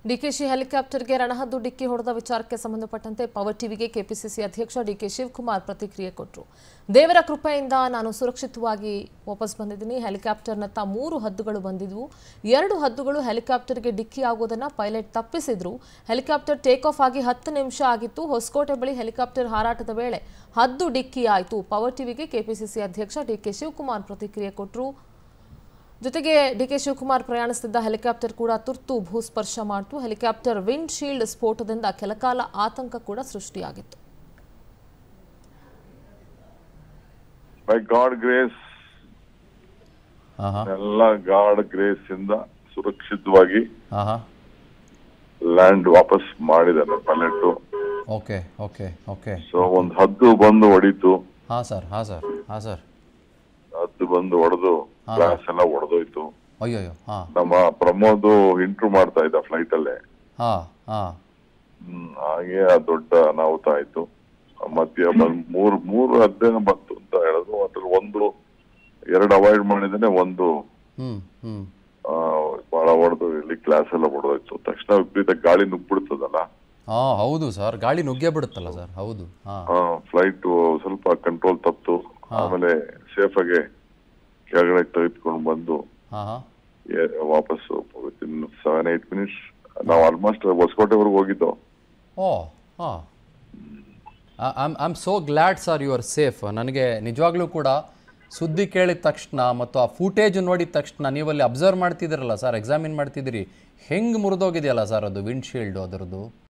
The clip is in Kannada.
ಡಿಕೆಶಿ ಹೆಲಿಕಾಪ್ಟರ್ಗೆ ರಣಹದ್ದು ಡಿಕ್ಕಿ ಹೊಡೆದ ವಿಚಾರಕ್ಕೆ ಸಂಬಂಧಪಟ್ಟಂತೆ ಪವರ್ ಟಿವಿಗೆ ಕೆಪಿಸಿಸಿ ಅಧ್ಯಕ್ಷ ಡಿಕೆ ಶಿವಕುಮಾರ್ ಪ್ರತಿಕ್ರಿಯೆ ಕೊಟ್ಟರು ದೇವರ ಕೃಪೆಯಿಂದ ನಾನು ಸುರಕ್ಷಿತವಾಗಿ ವಾಪಸ್ ಬಂದಿದ್ದೀನಿ ಹೆಲಿಕಾಪ್ಟರ್ನತ್ತ ಮೂರು ಹದ್ದುಗಳು ಬಂದಿದ್ವು ಎರಡು ಹದ್ದುಗಳು ಹೆಲಿಕಾಪ್ಟರ್ಗೆ ಡಿಕ್ಕಿ ಆಗೋದನ್ನ ಪೈಲಟ್ ತಪ್ಪಿಸಿದ್ರು ಹೆಲಿಕಾಪ್ಟರ್ ಟೇಕ್ ಆಫ್ ಆಗಿ ಹತ್ತು ನಿಮಿಷ ಆಗಿತ್ತು ಹೊಸಕೋಟೆ ಬಳಿ ಹೆಲಿಕಾಪ್ಟರ್ ಹಾರಾಟದ ವೇಳೆ ಹದ್ದು ಡಿಕ್ಕಿ ಆಯಿತು ಪವರ್ ಟಿವಿಗೆ ಕೆಪಿಸಿಸಿ ಅಧ್ಯಕ್ಷ ಡಿಕೆ ಶಿವಕುಮಾರ್ ಪ್ರತಿಕ್ರಿಯೆ ಕೊಟ್ಟರು ಜೊತೆಗೆ ಡಿಕೆ ಶಿವಕುಮಾರ್ ಪ್ರಯಾಣಿಸುತ್ತಿದ್ದ ಹೆಲಿಕಾಪ್ಟರ್ ಕೂಡ ತುರ್ತು ಭೂಸ್ಪರ್ಶ ಮಾಡಿತು ಹೆಲಿಕಾಪ್ಟರ್ ವಿಂಡ್ ಶೀಲ್ಡ್ ಸ್ಫೋಟದಿಂದ ಕೆಲಕಾಲ ಆತಂಕ ಕೂಡ ಸೃಷ್ಟಿಯಾಗಿತ್ತು ಬೈ ಗಾಡ್ ಗ್ರೇಸ್ ಹಾಂ ಹಾಂ ಎಲ್ಲ ಗಾಡ್ ಗ್ರೇಸ್ ಇಂದ ಸುರಕ್ಷಿತವಾಗಿ ಹಾಂ ಹಾಂ ಲ್ಯಾಂಡ್ ವಾಪಸ್ ಮಾಡಿದ್ದಾರೆ pilot okay okay okay so ಒಂದ್ ಹದ್ದು ಬಂದು ಹೊಡಿತು ಹಾಂ ಸರ್ ಹಾಂ ಸರ್ ಹಾಂ ಸರ್ ಹದ್ದು ಬಂದು ಹೊಡೆದು ಹಾ. ಗ್ಲಾಸ್ ಎಲ್ಲ ಹೊಡೆದೋಯ್ತು ಅಯ್ಯೋಯ್ಯೋ ಹಾಂ ನಮ್ಮ ಪ್ರಮೋದ್ ಇಂಟ್ರೂ ಮಾಡ್ತಾ ಇದ್ದ ಫ್ಲೈಟ್ ಅಲ್ಲೇ ಹಾಂ ಹಾಂ ಹ್ಮ್, ಹಾಗೆ ಆ ದೊಡ್ಡ ಅನಾಹುತ ಆಯ್ತು ಮಧ್ಯ ಬಂದ್ ಮೂರ್ ಮೂರು ಹದ್ದೇನೋ ಬಂತು ಅಂತ ಹೇಳಿದ್ರು ಅದ್ರಲ್ಲಿ ಒಂದು ಎರಡು ಅವಾಯ್ಡ್ ಮಾಡಿದ್ರೆ ಒಂದು ಹ್ಞೂ ಹ್ಞೂ ಆ, ಬಹಳ ಹೊಡೆದು ಇಲ್ಲಿ ಗ್ಲಾಸ್ ಎಲ್ಲ ಹೊಡೆದೋಯ್ತು ತಕ್ಷಣ ವಿಪರೀತ ಗಾಳಿ ನುಗ್ಬಿಡ್ತದಲ್ಲ ಹಾಂ ಹೌದು ಸರ್ ಗಾಳಿ ನುಗ್ಗೇ ಬಿಡುತ್ತಲ್ಲ ಸರ್ ಹೌದು ಹಾಂ ಫ್ಲೈಟ್ ಸ್ವಲ್ಪ ಕಂಟ್ರೋಲ್ ತಪ್ಪಿತು ಆಮೇಲೆ ಸೇಫ್ ಆಗಿ ಕೆಳಗಡೆ ತೆಗೆದುಕೊಂಡು ಬಂದು ಹಾಂ ಹಾಂ ಎ- ವಾಪಸ್ ವಿತಿನ್ ಸೆವೆನ್ ಏಟ್ ಮಿನಿಟ್ಸ್ ನಾವು ಆಲ್ಮೋಸ್ಟ್ ಹೊಸಕೋಟೆವರೆಗೂ ಹೋಗಿದ್ದು ಓ ಹಾಂ I'm I am so glad sir you are safe ನನಗೆ ನಿಜವಾಗ್ಲೂ ಕೂಡ ಸುದ್ದಿ ಕೇಳಿದ ತಕ್ಷಣ ಮತ್ತು ಆ ಫೂಟೇಜ್ ನೋಡಿದ ತಕ್ಷಣ ನೀವಲ್ಲಿ ಅಬ್ಸರ್ವ್ ಮಾಡ್ತಿದ್ದೀರಲ್ಲ ಸರ್ ಎಕ್ಸಾಮಿನ್ ಮಾಡ್ತಿದ್ದೀರಿ ಹೆಂಗೆ ಮುರಿದೋಗಿದೆಯಲ್ಲ ಸರ್ ಅದು ವಿಂಡ್ಶೀಲ್ಡು ಅದರದ್ದು